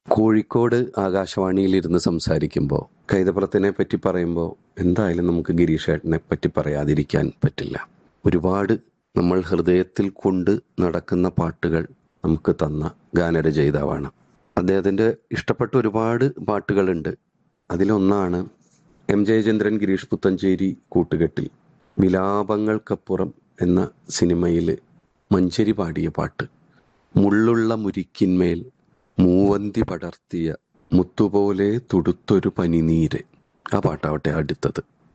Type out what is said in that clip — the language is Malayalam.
കോഴിക്കോട് ആകാശവാണിയിൽ ഇരുന്ന് സംസാരിക്കുമ്പോൾ കൈതപ്രത്തിനെ പറ്റി പറയുമ്പോൾ എന്തായാലും നമുക്ക് ഗിരീഷേട്ടനെ പറ്റി പറയാതിരിക്കാൻ പറ്റില്ല ഒരുപാട് നമ്മൾ ഹൃദയത്തിൽ കൊണ്ട് നടക്കുന്ന പാട്ടുകൾ നമുക്ക് തന്ന ഗാനരചയിതാവാണ് അദ്ദേഹത്തിൻ്റെ ഇഷ്ടപ്പെട്ട ഒരുപാട് പാട്ടുകളുണ്ട് അതിലൊന്നാണ് എം ജയചന്ദ്രൻ ഗിരീഷ് പുത്തഞ്ചേരി കൂട്ടുകെട്ടിൽ വിലാപങ്ങൾക്കപ്പുറം എന്ന സിനിമയിൽ മഞ്ചരി പാടിയ പാട്ട് മുള്ളുള്ള മുരിക്കിന്മേൽ മൂവന്തി പടർത്തിയ മുത്തുപോലെ തുടുത്തൊരു പനിനീര് ആ പാട്ടാവട്ടെ അടുത്തത്